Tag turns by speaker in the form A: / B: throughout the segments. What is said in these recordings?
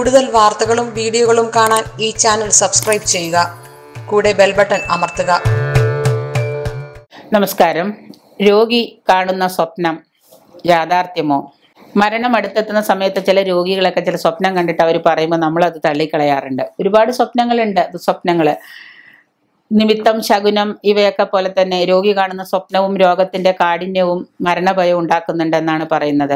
A: കൂടുതൽ വാർത്തകളും വീഡിയോകളും കാണാൻ ഈ ചാനൽ സബ്സ്ക്രൈബ് ചെയ്യുക കൂടെ ബെൽ ബട്ടൺ അമർത്തുക
B: നമസ്കാരം രോഗി കാണുന്ന സ്വപ്നം യാഥാർത്ഥ്യമോ മരണം അടുത്തെത്തുന്ന സമയത്ത് ചില രോഗികളൊക്കെ ചില സ്വപ്നം കണ്ടിട്ട് അവർ പറയുമ്പോൾ നമ്മളത് തള്ളിക്കളയാറുണ്ട് ഒരുപാട് സ്വപ്നങ്ങളുണ്ട് ദുസ്വപ്നങ്ങൾ നിമിത്തം ശകുനം ഇവയൊക്കെ പോലെ തന്നെ രോഗി കാണുന്ന സ്വപ്നവും രോഗത്തിന്റെ കാഠിന്യവും മരണഭയവും ഉണ്ടാക്കുന്നുണ്ടെന്നാണ് പറയുന്നത്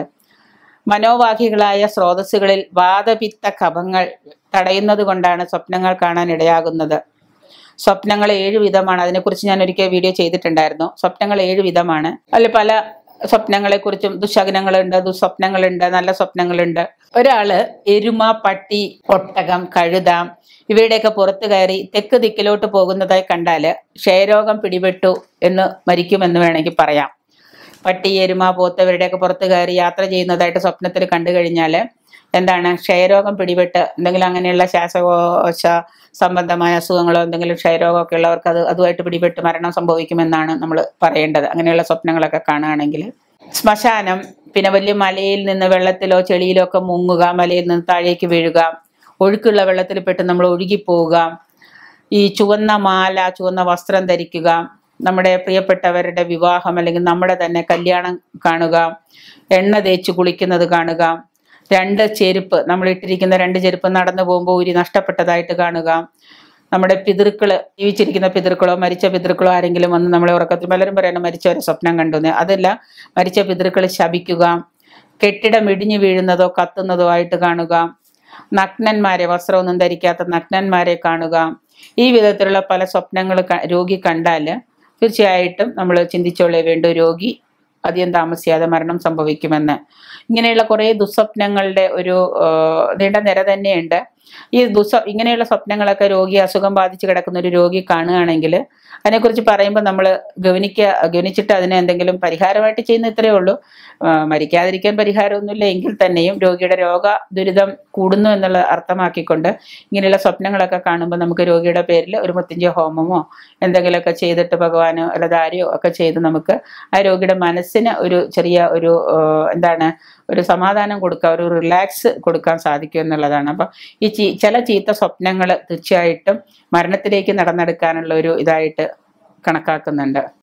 B: മനോവാഹികളായ സ്രോതസ്സുകളിൽ വാദപിത്ത കഫങ്ങൾ തടയുന്നത് കൊണ്ടാണ് സ്വപ്നങ്ങൾ കാണാൻ ഇടയാകുന്നത് സ്വപ്നങ്ങൾ ഏഴ് വിധമാണ് അതിനെക്കുറിച്ച് ഞാൻ ഒരിക്കൽ വീഡിയോ ചെയ്തിട്ടുണ്ടായിരുന്നു സ്വപ്നങ്ങൾ ഏഴ് വിധമാണ് അതിൽ പല സ്വപ്നങ്ങളെക്കുറിച്ചും ദുശകനങ്ങളുണ്ട് ദുസ്വപ്നങ്ങളുണ്ട് നല്ല സ്വപ്നങ്ങളുണ്ട് ഒരാള് എരുമ പട്ടി ഒട്ടകം കഴുത ഇവയുടെയൊക്കെ പുറത്ത് കയറി തെക്ക് ദിക്കിലോട്ട് പോകുന്നതായി കണ്ടാല് ക്ഷയരോഗം പിടിപെട്ടു എന്ന് മരിക്കുമെന്ന് വേണമെങ്കിൽ പറയാം പട്ടി എരുമ പോത്ത് ഇവരുടെയൊക്കെ പുറത്ത് കയറി യാത്ര ചെയ്യുന്നതായിട്ട് സ്വപ്നത്തിൽ കണ്ടു കഴിഞ്ഞാൽ എന്താണ് ക്ഷയരോഗം പിടിപെട്ട് എന്തെങ്കിലും അങ്ങനെയുള്ള ശ്വാസകോശ സംബന്ധമായ അസുഖങ്ങളോ എന്തെങ്കിലും ക്ഷയരോഗമൊക്കെ ഉള്ളവർക്ക് അത് അതുമായിട്ട് പിടിപെട്ട് മരണം സംഭവിക്കുമെന്നാണ് നമ്മൾ പറയേണ്ടത് അങ്ങനെയുള്ള സ്വപ്നങ്ങളൊക്കെ കാണുകയാണെങ്കിൽ ശ്മശാനം പിന്നെ വലിയ മലയിൽ നിന്ന് വെള്ളത്തിലോ ചെളിയിലോ ഒക്കെ മുങ്ങുക മലയിൽ നിന്ന് താഴേക്ക് വീഴുക ഒഴുക്കുള്ള വെള്ളത്തിൽ പെട്ട് നമ്മൾ ഒഴുകിപ്പോവുക ഈ ചുവന്ന മാല ചുവന്ന വസ്ത്രം ധരിക്കുക നമ്മുടെ പ്രിയപ്പെട്ടവരുടെ വിവാഹം അല്ലെങ്കിൽ നമ്മുടെ തന്നെ കല്യാണം കാണുക എണ്ണ തേച്ച് കുളിക്കുന്നത് കാണുക രണ്ട് ചെരുപ്പ് നമ്മൾ ഇട്ടിരിക്കുന്ന രണ്ട് ചെരുപ്പ് നടന്നു പോകുമ്പോൾ ഊരി നഷ്ടപ്പെട്ടതായിട്ട് കാണുക നമ്മുടെ പിതൃക്കള് ജീവിച്ചിരിക്കുന്ന പിതൃക്കളോ മരിച്ച പിതൃക്കളോ ആരെങ്കിലും വന്ന് നമ്മളെ ഉറക്കത്തിൽ പലരും പറയണം മരിച്ചവരെ സ്വപ്നം കണ്ടു എന്ന് അതല്ല മരിച്ച പിതൃക്കൾ ശപിക്കുക കെട്ടിടം ഇടിഞ്ഞു വീഴുന്നതോ കത്തുന്നതോ ആയിട്ട് കാണുക നഗ്നന്മാരെ വസ്ത്രമൊന്നും ധരിക്കാത്ത നഗ്നന്മാരെ കാണുക ഈ വിധത്തിലുള്ള പല സ്വപ്നങ്ങൾ രോഗി കണ്ടാൽ തീർച്ചയായിട്ടും നമ്മൾ ചിന്തിച്ചോളേ വേണ്ട രോഗി അധികം താമസിയാതെ മരണം സംഭവിക്കുമെന്ന് ഇങ്ങനെയുള്ള കുറേ ദുസ്വപ്നങ്ങളുടെ ഒരു ആ, നീണ്ട നിര തന്നെയുണ്ട് ഈ ദുസ്വ ഇങ്ങനെയുള്ള സ്വപ്നങ്ങളൊക്കെ രോഗി അസുഖം ബാധിച്ച് കിടക്കുന്ന ഒരു രോഗി കാണുകയാണെങ്കിൽ അതിനെക്കുറിച്ച് പറയുമ്പോൾ നമ്മൾ ഗവനിക്കുക ഗവനിച്ചിട്ട് അതിന് എന്തെങ്കിലും പരിഹാരമായിട്ട് ചെയ്യുന്ന ഇത്രയേ ഉള്ളൂ ആ, മരിക്കാതിരിക്കാൻ പരിഹാരമൊന്നുമില്ല എങ്കിൽ തന്നെയും രോഗിയുടെ രോഗ ദുരിതം കൂടുന്നു എന്നുള്ള അർത്ഥമാക്കിക്കൊണ്ട് ഇങ്ങനെയുള്ള സ്വപ്നങ്ങളൊക്കെ കാണുമ്പോൾ നമുക്ക് രോഗിയുടെ പേരിൽ ഒരു മുത്തിഞ്ച ഹോമമോ എന്തെങ്കിലുമൊക്കെ ചെയ്തിട്ട് ഭഗവാനോ അല്ല ധാരയോ ഒക്കെ ചെയ്ത് നമുക്ക് ആ രോഗിയുടെ മനസ്സിന് ഒരു ചെറിയ ഒരു ആ, എന്താണ് ഒരു സമാധാനം കൊടുക്കുക ഒരു റിലാക്സ് കൊടുക്കാൻ സാധിക്കും എന്നുള്ളതാണ് അപ്പം ഈ ചീ ചില ചീത്ത സ്വപ്നങ്ങൾ തീർച്ചയായിട്ടും മരണത്തിലേക്ക് നടന്നെടുക്കാനുള്ള ഒരു ഇതായിട്ട് കണക്കാക്കുന്നുണ്ട്